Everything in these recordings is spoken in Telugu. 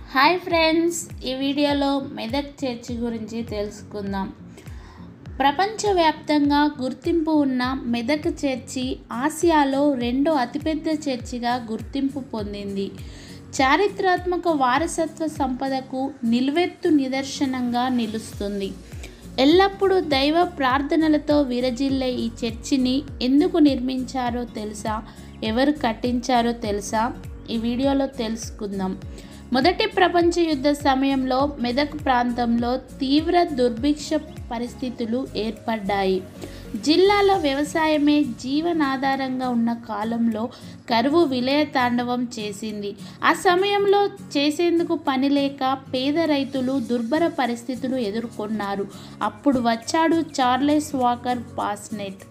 హాయ్ ఫ్రెండ్స్ ఈ వీడియోలో మెదక్ చర్చి గురించి తెలుసుకుందాం ప్రపంచవ్యాప్తంగా గుర్తింపు ఉన్న మెదక్ చర్చి ఆసియాలో రెండో అతిపెద్ద చర్చిగా గుర్తింపు పొందింది చారిత్రాత్మక వారసత్వ సంపదకు నిలువెత్తు నిదర్శనంగా నిలుస్తుంది ఎల్లప్పుడూ దైవ ప్రార్థనలతో విరజిల్లే ఈ చర్చిని ఎందుకు నిర్మించారో తెలుసా ఎవరు కట్టించారో తెలుసా ఈ వీడియోలో తెలుసుకుందాం మొదటి ప్రపంచ యుద్ధ సమయంలో మెదక్ ప్రాంతంలో తీవ్ర దుర్భిక్ష పరిస్థితులు ఏర్పడ్డాయి జిల్లాలో వ్యవసాయమే జీవనాధారంగా ఉన్న కాలంలో కరువు విలయ తాండవం చేసింది ఆ సమయంలో చేసేందుకు పని లేక పేద రైతులు దుర్భర పరిస్థితులు ఎదుర్కొన్నారు అప్పుడు వచ్చాడు చార్లెస్ వాకర్ పాస్నెట్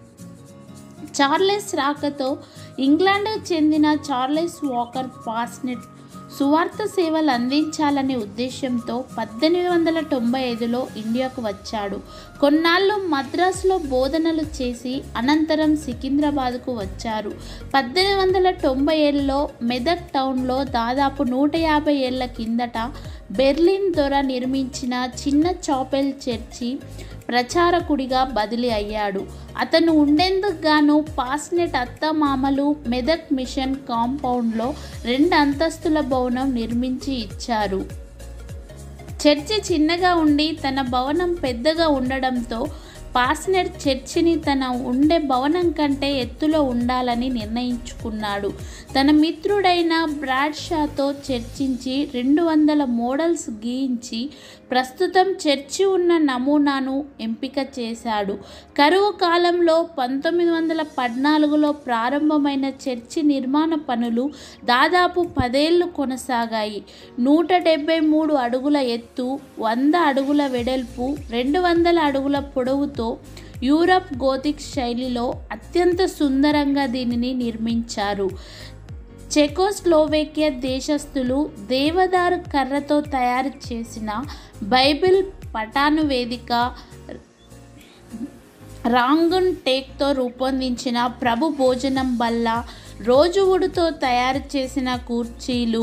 చార్లెస్ రాకతో ఇంగ్లాండ్కు చెందిన చార్లెస్ వాకర్ పాస్నెట్ సువార్త సేవలు అందించాలనే ఉద్దేశంతో పద్దెనిమిది వందల తొంభై ఐదులో ఇండియాకు వచ్చాడు కొన్నాళ్ళు మద్రాసులో బోధనలు చేసి అనంతరం సికింద్రాబాద్కు వచ్చారు పద్దెనిమిది వందల తొంభై ఏళ్ళలో మెదక్ టౌన్లో దాదాపు నూట యాభై ఏళ్ల కిందట బెర్లిన్ దొర నిర్మించిన చిన్న చాపెల్ చర్చి ప్రచారకుడిగా బదిలీ అయ్యాడు అతను ఉండేందుకు గాను పాస్నెట్ అత్తమామలు మెదక్ మిషన్ కాంపౌండ్లో రెండు అంతస్తుల భవనం నిర్మించి ఇచ్చారు చర్చి చిన్నగా ఉండి తన భవనం పెద్దగా ఉండడంతో పాస్నెట్ చర్చిని తన ఉండే భవనం కంటే ఎత్తులో ఉండాలని నిర్ణయించుకున్నాడు తన మిత్రుడైన బ్రాడ్షాతో చర్చించి రెండు వందల మోడల్స్ గీయించి ప్రస్తుతం చర్చి ఉన్న నమూనాను ఎంపిక చేశాడు కరువు కాలంలో పంతొమ్మిది వందల పద్నాలుగులో ప్రారంభమైన చర్చి నిర్మాణ పనులు దాదాపు పదేళ్లు కొనసాగాయి నూట డెబ్బై మూడు అడుగుల ఎత్తు వంద అడుగుల వెడల్పు రెండు వందల అడుగుల పొడవుతో యూరప్ గోతిక్ శైలిలో అత్యంత సుందరంగా దీనిని నిర్మించారు చెకోస్లోవేకియా దేశస్థులు దేవదారు కర్రతో తయారు చేసిన బైబిల్ పటాను వేదిక రాంగున్ టేక్తో రూపొందించిన ప్రభు భోజనం బల్ల రోజువుడుతో తయారు చేసిన కుర్చీలు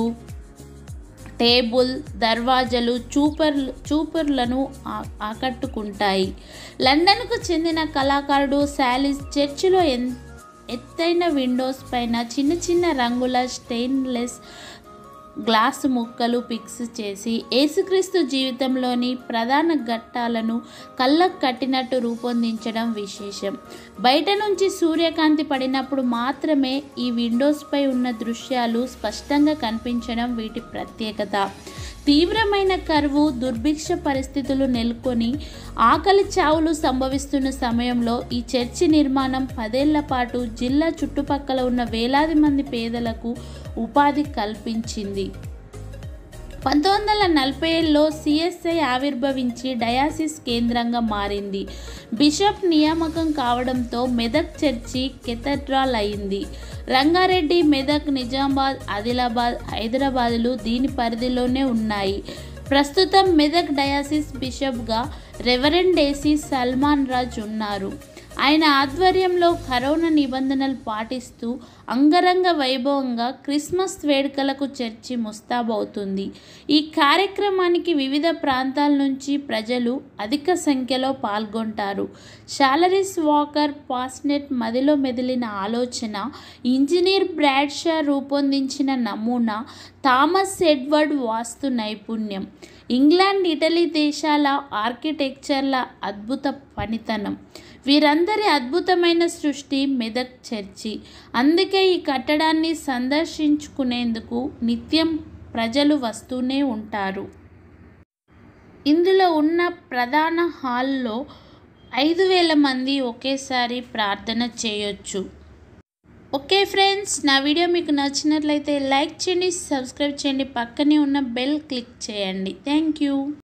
టేబుల్ దర్వాజలు చూపర్ చూపర్లను ఆకట్టుకుంటాయి లండన్కు చెందిన కళాకారుడు శాలిస్ చర్చిలో ఎన్ ఎత్తైన విండోస్ పైన చిన్న చిన్న రంగుల స్టెయిన్లెస్ గ్లాస్ ముక్కలు ఫిక్స్ చేసి యేసుక్రీస్తు జీవితంలోని ప్రధాన ఘట్టాలను కళ్ళకు కట్టినట్టు రూపొందించడం విశేషం బయట నుంచి సూర్యకాంతి పడినప్పుడు మాత్రమే ఈ విండోస్పై ఉన్న దృశ్యాలు స్పష్టంగా కనిపించడం వీటి ప్రత్యేకత తీవ్రమైన కరువు దుర్భిక్ష పరిస్థితులు నెలకొని ఆకలి చావులు సంభవిస్తున్న సమయంలో ఈ చర్చి నిర్మాణం పదేళ్ల పాటు జిల్లా చుట్టుపక్కల ఉన్న వేలాది మంది పేదలకు ఉపాధి కల్పించింది పంతొమ్మిది వందల నలభై ఏళ్ళలో సిఎస్ఐ ఆవిర్భవించి డయాసిస్ కేంద్రంగా మారింది బిషప్ నియామకం కావడంతో మెదక్ చర్చి కెథడ్రాల్ అయింది రంగారెడ్డి మెదక్ నిజామాబాద్ ఆదిలాబాద్ హైదరాబాదులు దీని పరిధిలోనే ఉన్నాయి ప్రస్తుతం మెదక్ డయాసిస్ బిషప్గా రెవరెండ్ ఏసీ సల్మాన్ రాజ్ ఉన్నారు ఆయన ఆధ్వర్యంలో కరోనా నిబంధనలు పాటిస్తూ అంగరంగ వైభవంగా క్రిస్మస్ వేడుకలకు చర్చి ముస్తాబవుతుంది ఈ కార్యక్రమానికి వివిధ ప్రాంతాల నుంచి ప్రజలు అధిక సంఖ్యలో పాల్గొంటారు షాలరీస్ వాకర్ పాస్నెట్ మదిలో మెదిలిన ఆలోచన ఇంజనీర్ బ్రాడ్షా రూపొందించిన నమూనా థామస్ ఎడ్వర్డ్ వాస్తు నైపుణ్యం ఇంగ్లాండ్ ఇటలీ దేశాల ఆర్కిటెక్చర్ల అద్భుత పనితనం వీరందరి అద్భుతమైన సృష్టి మెదక్ చర్చి అందుకే ఈ కట్టడాన్ని సందర్శించుకునేందుకు నిత్యం ప్రజలు వస్తూనే ఉంటారు ఇందులో ఉన్న ప్రధాన హాల్లో ఐదు వేల మంది ఒకేసారి ప్రార్థన చేయొచ్చు ఓకే ఫ్రెండ్స్ నా వీడియో మీకు నచ్చినట్లయితే లైక్ చేయండి సబ్స్క్రైబ్ చేయండి పక్కనే ఉన్న బెల్ క్లిక్ చేయండి థ్యాంక్ యూ